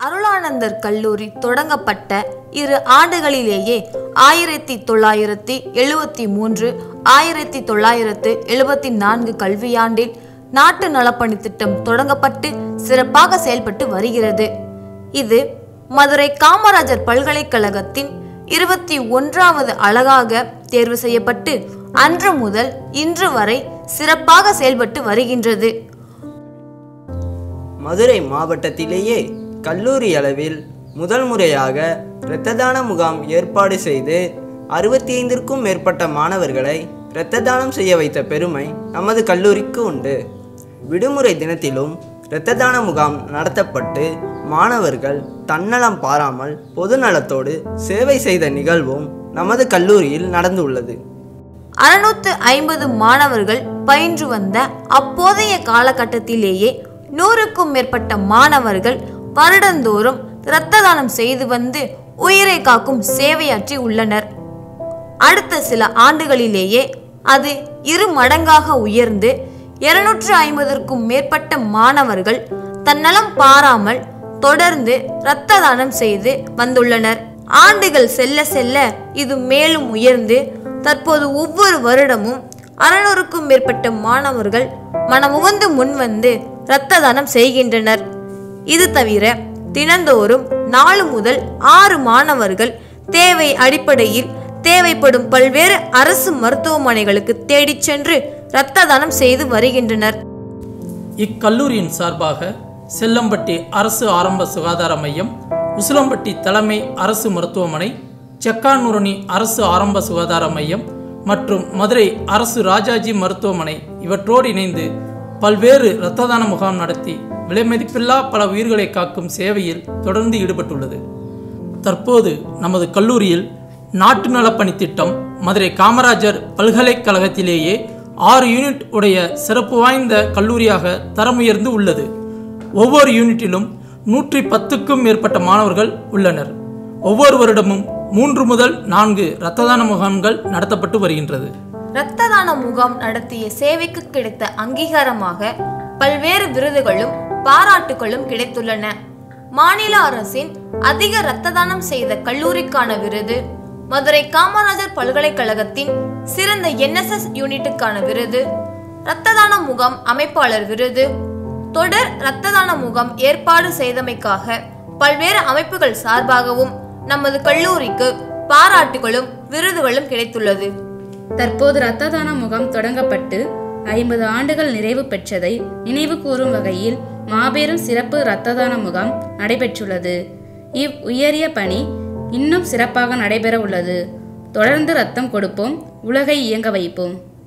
அருளானந்தர் கல்லூரி தொடங்கப்பட்ட இரு ஆண்டுகளிலேயே ஆயிரத்தி தொள்ளாயிரத்தி எழுபத்தி மூன்று ஆயிரத்தி தொள்ளாயிரத்து எழுபத்தி நான்கு கல்வியாண்டில் நாட்டு நலப்பணி திட்டம் தொடங்கப்பட்டு சிறப்பாக செயல்பட்டு வருகிறது இது மதுரை காமராஜர் பல்கலைக்கழகத்தின் இருபத்தி ஒன்றாவது அழகாக தேர்வு செய்யப்பட்டு அன்று முதல் இன்று வரை சிறப்பாக செயல்பட்டு வருகின்றது மதுரை மாவட்டத்திலேயே கல்லூரி அளவில் முதல் முறையாக இரத்த தான முகாம் ஏற்பாடு செய்து அறுபத்தி ஐந்திற்கும் மேற்பட்ட மாணவர்களை இரத்த தானம் செய்ய வைத்த பெருமை நமது கல்லூரிக்கு உண்டு விடுமுறை தினத்திலும் இரத்த தான முகாம் நடத்தப்பட்டு மாணவர்கள் தன்னலம் பாராமல் பொதுநலத்தோடு சேவை செய்த நிகழ்வும் நமது கல்லூரியில் நடந்துள்ளது அறுநூத்து ஐம்பது மாணவர்கள் பயின்று வந்த அப்போதைய காலகட்டத்திலேயே நூறுக்கும் மேற்பட்ட மாணவர்கள் வருடந்தோறும் இரத்த தானம் செய்து வந்து உயிரை காக்கும் சேவையாற்றி உள்ளனர் அடுத்த சில ஆண்டுகளிலேயே அது இரு மடங்காக உயர்ந்து இருநூற்று ஐம்பதற்கும் மேற்பட்ட மாணவர்கள் தன்னலம் பாராமல் தொடர்ந்து இரத்த தானம் செய்து வந்துள்ளனர் ஆண்டுகள் செல்ல செல்ல இது மேலும் உயர்ந்து தற்போது ஒவ்வொரு வருடமும் அறநூறுக்கும் மேற்பட்ட மாணவர்கள் மனமுவந்து முன்வந்து இரத்த தானம் செய்கின்றனர் இது தவிர தினந்தோறும் நாலு முதல் ஆறு மாணவர்கள் தேவை அடிப்படையில் தேவைப்படும் பல்வேறு அரசு மருத்துவமனைகளுக்கு தேடிச் சென்று இரத்த தானம் செய்து வருகின்றனர் இக்கல்லூரியின் சார்பாக செல்லம்பட்டி அரசு ஆரம்ப சுகாதார மையம் உசிலம்பட்டி தலைமை அரசு மருத்துவமனை செக்கானூரணி அரசு ஆரம்ப சுகாதார மையம் மற்றும் மதுரை அரசு ராஜாஜி மருத்துவமனை இவற்றோடு இணைந்து பல்வேறு இரத்த தான முகாம் நடத்தி விலைமதிப்பில்லா பல உயிர்களை காக்கும் சேவையில் தொடர்ந்து ஈடுபட்டுள்ளது தற்போது நமது கல்லூரியில் நாட்டு நலப்பணி திட்டம் மதுரை காமராஜர் பல்கலைக்கழகத்திலேயே ஆறு யூனிட் உடைய சிறப்பு வாய்ந்த கல்லூரியாக தரமுயர்ந்து உள்ளது ஒவ்வொரு யூனிட்டிலும் நூற்றி பத்துக்கும் மேற்பட்ட மாணவர்கள் உள்ளனர் ஒவ்வொரு வருடமும் மூன்று முதல் நான்கு இரத்த தான முகாம்கள் நடத்தப்பட்டு வருகின்றது இரத்த தான முகாம் நடத்திய சேவைக்கு கிடைத்த அங்கீகாரமாக பல்வேறு விருதுகளும் பாராட்டுகளும் கிடைத்துள்ளன மாநில அரசின் அதிக இரத்த தானம் செய்த கல்லூரிக்கான விருது மதுரை காமராஜர் பல்கலைக்கழகத்தின் சிறந்த என்எஸ்எஸ் யூனிட்டுக்கான விருது இரத்த தான முகாம் அமைப்பாளர் விருது தொடர் இரத்த தான முகாம் ஏற்பாடு செய்தமைக்காக பல்வேறு அமைப்புகள் சார்பாகவும் நமது கல்லூரிக்கு பாராட்டுகளும் விருதுகளும் கிடைத்துள்ளது தற்போது இரத்த தான முகாம் தொடங்கப்பட்டு ஐம்பது ஆண்டுகள் நிறைவு பெற்றதை நினைவு கூறும் வகையில் மாபெரும் சிறப்பு இரத்த தான முகாம் நடைபெற்றுள்ளது இவ் உயரிய பணி இன்னும் சிறப்பாக நடைபெற உள்ளது தொடர்ந்து ரத்தம் கொடுப்போம் உலகை இயங்க வைப்போம்